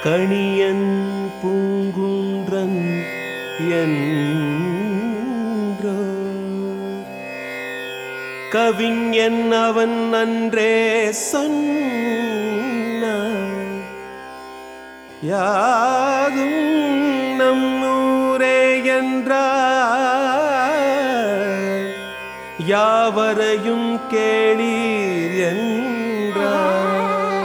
கணியன் பூங்குன்றன் என்றோ கவிஞன் அவன் அன்றே சொன்னான் யாதும் நம் ஊரே என்றார் யாவரையும் கேளீர் என்றார்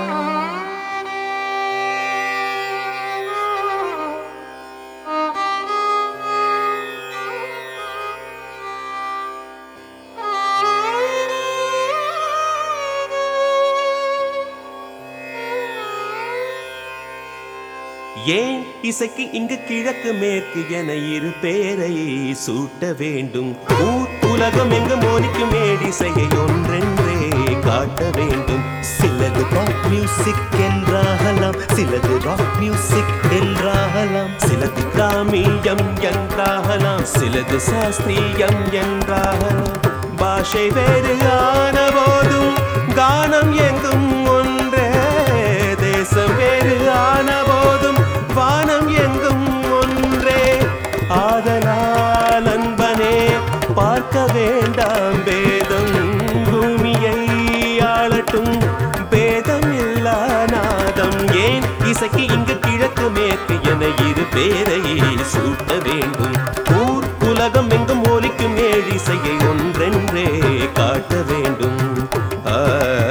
ஏன் இசைக்கு இங்கு கிழக்கு மேற்கு என இரு பேரை சூட்ட வேண்டும் ஊர் உலகம் எங்கு மோதிக்கும் மேடிசையை ஒன்றென்றே காட்ட வேண்டும் சிலது பாப் மியூசிக் என்றாகலாம் சிலது ராக் மியூசிக் என்றாகலாம் சிலது கிராமியம் என்றாகலாம் சிலது சாஸ்திரியம் என்றாகலாம் பாஷை வேறு ஆன போதும் கானம் எங்கும் ஒன்றே தேசம் வேறு ஆன போதும் வானம் எங்கும் ஒன்றே ஆதலால் அன்பனே பார்க்க வேண்டாம் பேதம் பூமியை ஆளட்டும் பேதம் இல்லா நாதம் ஏன் இசைக்கு இங்கு கிழக்கு மேற்கு என இரு பேரை சூட்ட வேண்டும் ஊர் உலகம் எங்கும் ஒலிக்கும் ஏழிசையை ஒன்றென்றே காட்ட வேண்டும் ஆ,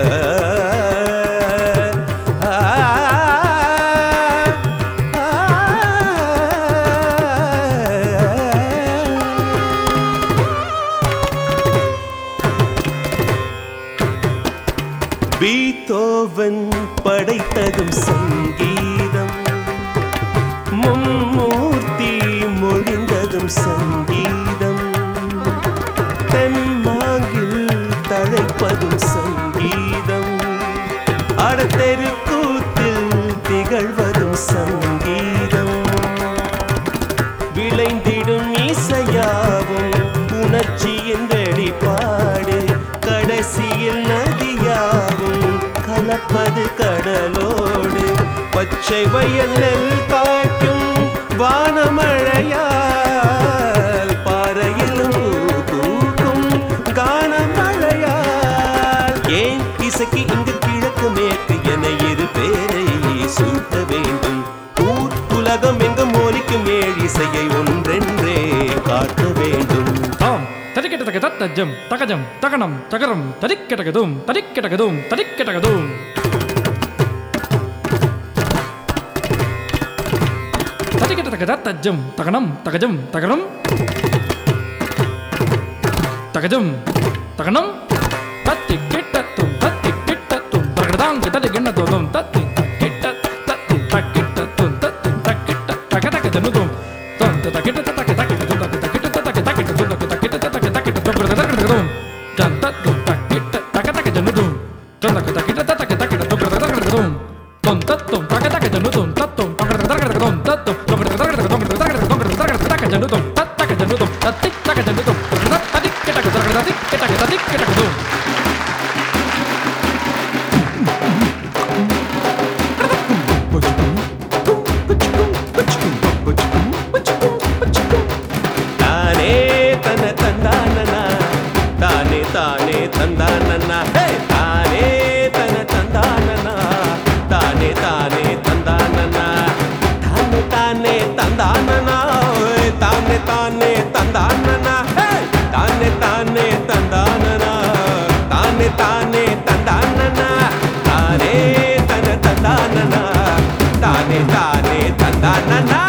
ஆ, ஆ. பீத்தோவன் படைத்ததும் சங்கீதம் மும்மூர்த்தி மொழிந்ததும் சங்கீதம் தென்மாங்கில் தழைப்பதும் சங்கீதம் அடத்தெருக்கூத்தில் திகழ்வதும் சங்கீதம் விளைந்திடும் இசையாவும் உணர்ச்சியின் வெளிப்பாடு கடைசியில் நதியாவும் கலப்பது கடலோடு பச்சை வயல் நெல் காய்க்கும் வானமழையால் பாறையிலும் தூக்கும் கானமழையால் ஏன் இசைக்கு இங்கு கிழக்கு மேற்கு என இரு பேரை சூட்ட வேண்டும் ஊர் உலகம் எங்கும் ஒலிக்கும் ஏழிசையை ஒன்றென்றே காட்ட வேண்டும் தாம் தரிக்கெட்டதக தத்தஜம் தகஜம் தகனம் தகரம் தரிக்கெட்டகதும் தரிக்கெட்டகதும் தரிக்கெட்டகதும் தரிக்கெட்டதக தத்தஜம் தகனம் தகஜம் தகரம் தகஜம் தகனம் தத்தி கிட்டத்தும் தத்தி கிட்டத்தும் தகடதாங்க தடி கிண்ணத்தும் தத்தி கிட்ட தத்தி தக்கிட்டத்தும் தத்தி தக்கிட்ட தக தக ஜனுதும் தந்த தக்கிட்ட தக்க தக்கிட்ட தக்க தக்கிட்ட தக்க தக்கிட்ட தக்க தக்கிட்ட தக்க தக்கிட்ட தக்க தக்கிட்டதும் தந்தத்தும் தக்கிட்ட தக தக ஜனுதும் தந்தக்க தக்கிட்ட தக்க தக்கிட்ட தக்க தக்கிட்டதும் தந்தத்தும் தக தக ஜனுதும் தத்தும் தக்க தக்கிட்டதும் தத்தும் தக்க தக்கிட்டதும் தக்க தக்கிட்டதும் தக்க ஜனுதும் தத்தக்க ஜனுதும் தத்தி தக்க ஜனுதும் தத்தி கிட்ட தத்தி கிட்ட தத்தி கிட்ட ததும் தானே தன தந்தானனா தானே தானே தந்தானனா ஹே! தானே தன தந்தானனா தானே தானே தந்தானனா தானே தானே தந்தானனா ஓய்! தானே தானே தந்தானனா ஹே! தானே தானே தந்தானனா தானே தானே தந்தானனா தானே தன தந்தானனா தானே தானே தந்தானனா